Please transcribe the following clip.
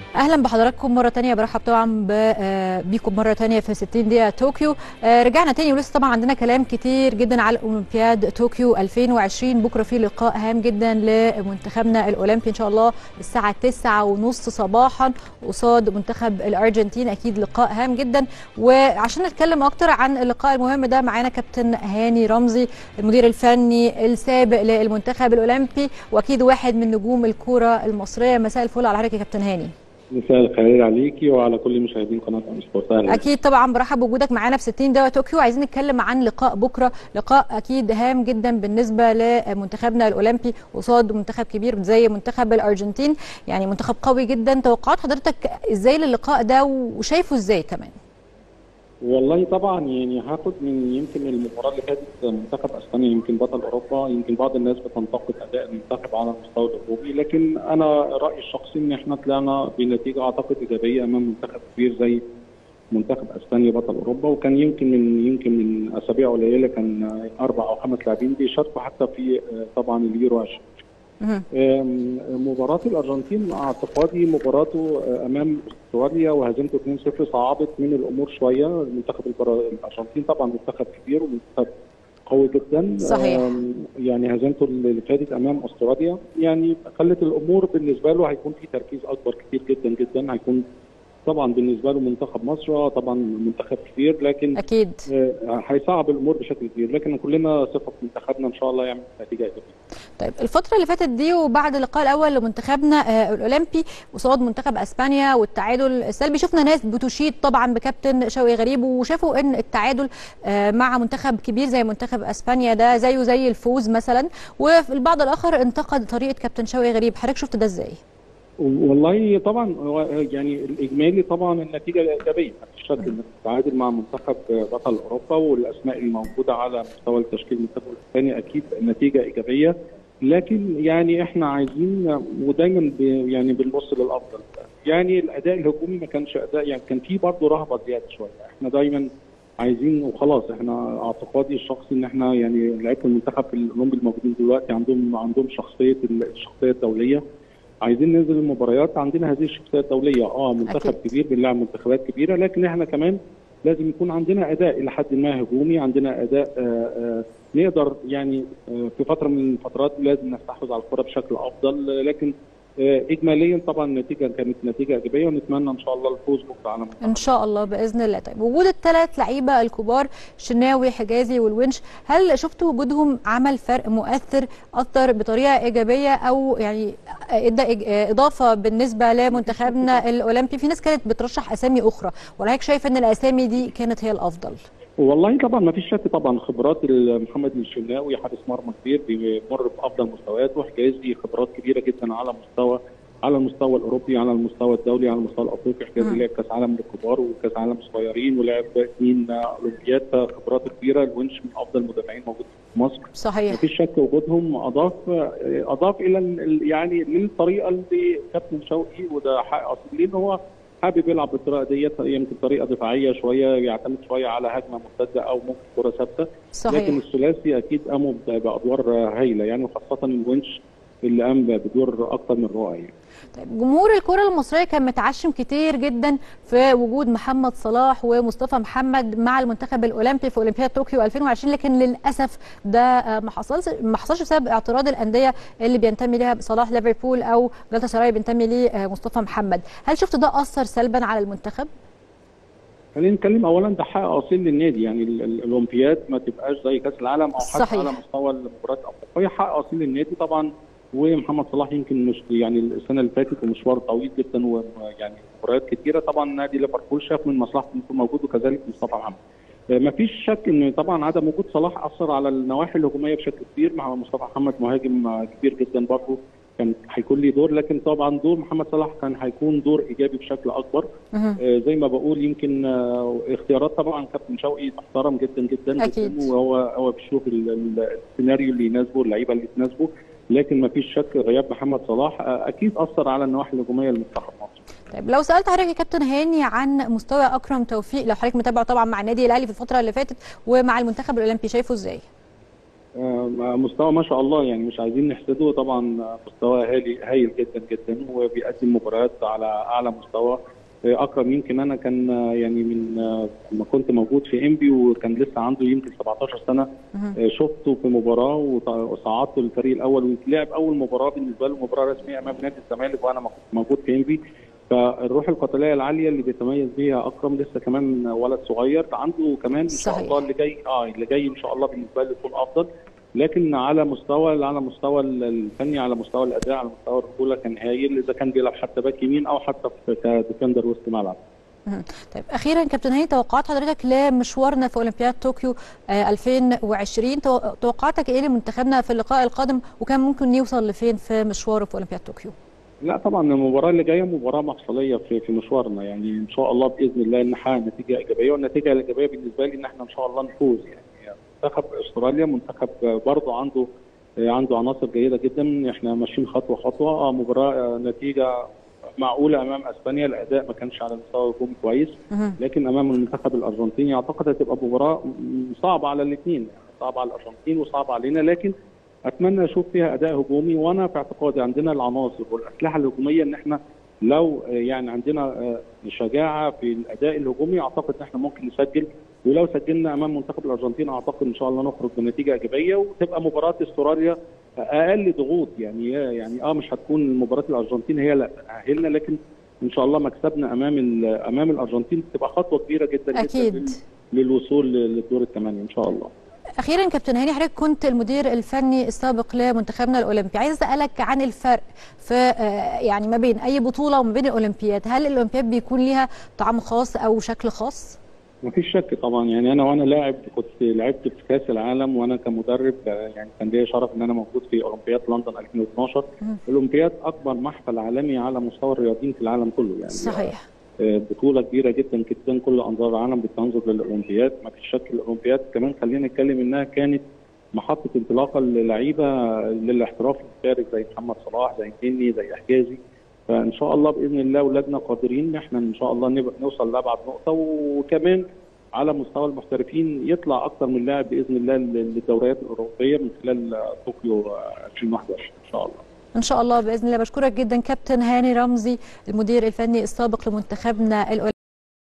اهلا بحضراتكم مره تانية برحب طبعا بيكم مره تانية في 60 دقيقه طوكيو رجعنا تاني ولسه طبعا عندنا كلام كتير جدا على اولمبياد طوكيو 2020 بكره في لقاء هام جدا لمنتخبنا الاولمبي ان شاء الله الساعه 9:30 صباحا قصاد منتخب الارجنتين اكيد لقاء هام جدا وعشان نتكلم اكتر عن اللقاء المهم ده معانا كابتن هاني رمزي المدير الفني السابق للمنتخب الاولمبي واكيد واحد من نجوم الكوره المصريه مساء الفل على حضرتك يا كابتن هاني مساء الخير عليكي وعلى كل مشاهدين قناه سبورت اكيد طبعا برحب بوجودك معانا في 60 دقيقه طوكيو عايزين نتكلم عن لقاء بكره لقاء اكيد هام جدا بالنسبه لمنتخبنا الاولمبي قصاد منتخب كبير زي منتخب الارجنتين يعني منتخب قوي جدا توقعات حضرتك ازاي للقاء ده وشايفه ازاي كمان والله طبعا يعني هاخد من يمكن المباراه اللي فاتت منتخب اسبانيا يمكن بطل اوروبا يمكن بعض الناس بتنتقد اداء المنتخب على المستوى الاوروبي لكن انا رايي الشخصي ان احنا طلعنا بنتيجه اعتقد ايجابيه امام منتخب كبير زي منتخب اسبانيا بطل اوروبا وكان يمكن من يمكن من اسابيع قليله كان اربع او خمس لاعبين بيشاركوا حتى في طبعا اليورو 20 مباراة الأرجنتين اعتقادي مباراته أمام استراليا وهزيمته 2-0 صعبت من الأمور شوية منتخب الأرجنتين طبعا منتخب كبير ومنتخب قوي جدا صحيح يعني هزيمته اللي فاتت امام استراليا يعني خلت الامور بالنسبه له هيكون في تركيز اكبر كتير جدا جدا هيكون طبعا بالنسبه له منتخب مصر طبعا منتخب كبير لكن اكيد هيصعب الامور بشكل كبير لكن كلنا ثقه في منتخبنا ان شاء الله يعمل نتيجه ايجابيه. طيب الفتره اللي فاتت دي وبعد اللقاء الاول لمنتخبنا الاولمبي قصاد منتخب اسبانيا والتعادل السلبي شفنا ناس بتشيد طبعا بكابتن شوقي غريب وشافوا ان التعادل مع منتخب كبير زي منتخب اسبانيا ده زيه زي الفوز مثلا والبعض الاخر انتقد طريقه كابتن شوقي غريب حضرتك شفت ده ازاي؟ والله طبعا يعني الاجمالي طبعا النتيجه ايجابيه ما فيش شك انك تتعادل مع منتخب بطل اوروبا والاسماء الموجوده على مستوى التشكيل المنتخب الاسباني اكيد النتيجه ايجابيه لكن يعني احنا عايزين ودايما يعني بنبص للافضل يعني الاداء الهجومي ما كانش اداء يعني كان في برضه رهبه زياده شويه احنا دايما عايزين وخلاص احنا اعتقادي الشخصي ان احنا يعني لعيبه المنتخب الاولمبي الموجودين دلوقتي عندهم عندهم شخصيه الشخصيه الدوليه عايزين ننزل المباريات عندنا هذه الشخصيه الدوليه اه منتخب أكيد. كبير بنلعب منتخبات كبيره لكن احنا كمان لازم يكون عندنا اداء الى حد ما هجومي عندنا اداء آآ آآ نقدر يعني في فتره من الفترات لازم نستحوذ على الكره بشكل افضل لكن اجماليا طبعا النتيجه كانت نتيجه ايجابيه ونتمنى ان شاء الله الفوز بكره على ان شاء الله باذن الله طيب وجود الثلاث لعيبه الكبار شناوي حجازي والونش هل شفتوا وجودهم عمل فرق مؤثر اثر بطريقه ايجابيه او يعني ادى اضافه بالنسبه لمنتخبنا الاولمبي في ناس كانت بترشح اسامي اخرى ولا شايف ان الاسامي دي كانت هي الافضل والله طبعا ما فيش شك طبعا خبرات محمد الشناوي حارس مرمى كبير بيمر بافضل مستوياته حجازي خبرات كبيره جدا على مستوى على المستوى الاوروبي على المستوى الدولي على المستوى الافريقي حجازي لعب كاس عالم للكبار وكاس عالم صغيرين ولعب اثنين اولمبياد خبرات كبيره الونش من افضل المدافعين موجود في مصر صحيح مفيش شك وجودهم اضاف اضاف الى يعني للطريقه اللي كابتن شوقي وده حق اصيل لان هو حابب يلعب بالطريقه ديت يمكن طريقه دفاعيه شويه يعتمد شويه على هجمه مرتده او ممكن كره ثابته صحيح. لكن الثلاثي اكيد قاموا بادوار هايله يعني وخاصه الونش اللي قام بدور اكثر من رائع يعني. طيب جمهور الكره المصريه كان متعشم كتير جدا في وجود محمد صلاح ومصطفى محمد مع المنتخب الاولمبي في اولمبياد طوكيو 2020 لكن للاسف ده ما حصلش ما حصلش بسبب اعتراض الانديه اللي بينتمي ليها صلاح ليفربول او جلطة سراي بينتمي ليه مصطفى محمد هل شفت ده اثر سلبا على المنتخب خلينا نتكلم اولا ده حق اصيل للنادي يعني الاولمبياد ما تبقاش زي كاس العالم او حتى على مستوى المباريات الافريقيه حق اصيل للنادي طبعا ومحمد صلاح يمكن مش يعني السنه اللي فاتت ومشوار طويل جدا ويعني مباريات كثيره طبعا نادي ليفربول شاف من مصلحته يكون موجود وكذلك مصطفى محمد. ما فيش شك ان طبعا عدم وجود صلاح اثر على النواحي الهجوميه بشكل كبير مع مصطفى محمد مهاجم كبير جدا برضه كان هيكون ليه دور لكن طبعا دور محمد صلاح كان هيكون دور ايجابي بشكل اكبر آه زي ما بقول يمكن آه اختيارات طبعا كابتن شوقي محترم جدا جدا أكيد. جدا وهو هو بيشوف السيناريو اللي يناسبه اللعيبه اللي تناسبه لكن ما فيش شك غياب محمد صلاح اكيد اثر على النواحي الهجوميه لمنتخب مصر. طيب لو سالت حضرتك يا كابتن هاني عن مستوى اكرم توفيق لو حضرتك متابعه طبعا مع النادي الاهلي في الفتره اللي فاتت ومع المنتخب الاولمبي شايفه ازاي؟ آه، مستوى ما شاء الله يعني مش عايزين نحسده طبعا مستوى هايل هايل جدا جدا وبيقدم مباريات على اعلى مستوى آه، اكرم يمكن انا كان آه، يعني من آه، لما كنت موجود في انبي وكان لسه عنده يمكن 17 سنه مهم. آه، شفته في مباراه وط- وصعدته للفريق الاول ولعب اول مباراه بالنسبه له مباراه رسميه امام نادي الزمالك وانا كنت موجود في انبي فالروح القتاليه العاليه اللي بيتميز بيها اكرم لسه كمان ولد صغير عنده كمان ان شاء صحيح. الله اللي جاي اه اللي جاي ان شاء الله بالنسبه له يكون افضل لكن على مستوى على مستوى الفني على مستوى الاداء على مستوى الرجوله كان هايل اذا كان بيلعب حتى باك يمين او حتى في كديفندر وسط ملعب مهم. طيب اخيرا كابتن هاني توقعات حضرتك لمشوارنا في اولمبياد طوكيو آه 2020 تو- توقعاتك ايه لمنتخبنا في اللقاء القادم وكان ممكن يوصل لفين في مشواره في اولمبياد طوكيو لا طبعا المباراه اللي جايه مباراه مفصليه في في مشوارنا يعني ان شاء الله باذن الله نحقق نتيجه ايجابيه والنتيجه الايجابيه بالنسبه لي ان احنا ان شاء الله نفوز يعني منتخب استراليا منتخب برضه عنده عنده عناصر جيده جدا احنا ماشيين خطوه خطوه اه مباراه آه، نتيجه معقوله امام اسبانيا الاداء ما كانش على مستوى هجومي كويس مهم. لكن امام المنتخب الارجنتيني اعتقد هتبقى مباراه م- صعبه على الاثنين يعني صعبه على الارجنتين وصعبه علينا لكن اتمنى اشوف فيها اداء هجومي وانا في اعتقادي عندنا العناصر والاسلحه الهجوميه ان احنا لو آه، يعني عندنا آه، شجاعه في الاداء الهجومي اعتقد ان احنا ممكن نسجل ولو سجلنا امام منتخب الارجنتين اعتقد ان شاء الله نخرج بنتيجه ايجابيه وتبقى مباراه استراليا اقل ضغوط يعني يعني اه مش هتكون مباراه الارجنتين هي اللي هتأهلنا لكن ان شاء الله مكسبنا امام ال- امام الارجنتين تبقى خطوه كبيره جدا جدا اكيد لل- للوصول للدور الثمانيه ان شاء الله اخيرا كابتن هاني حضرتك كنت المدير الفني السابق لمنتخبنا الاولمبي عايز اسالك عن الفرق في آه، يعني ما بين اي بطوله وما بين الاولمبياد هل الاولمبياد بيكون ليها طعم خاص او شكل خاص ما فيش شك طبعا يعني انا وانا لاعب كنت لعبت في كاس العالم وانا كمدرب آه، يعني كان ليا شرف ان انا موجود في اولمبياد لندن 2012 مم. الاولمبياد اكبر محفل عالمي على مستوى الرياضيين في العالم كله يعني صحيح آه، بطوله كبيره جدا جدا كل انظار العالم بتنظر للاولمبياد ما فيش شك الاولمبياد كمان خلينا نتكلم انها كانت محطه انطلاقه للعيبه للاحتراف الخارج زي محمد صلاح زي النني زي حجازي فان شاء الله باذن الله اولادنا قادرين ان احنا ان شاء الله نبقى نوصل لابعد نقطه وكمان على مستوى المحترفين يطلع اكثر من لاعب باذن الله للدوريات الاوروبيه من خلال طوكيو 2021 ان شاء الله ان شاء الله باذن الله بشكرك جدا كابتن هاني رمزي المدير الفني السابق لمنتخبنا الأولمبي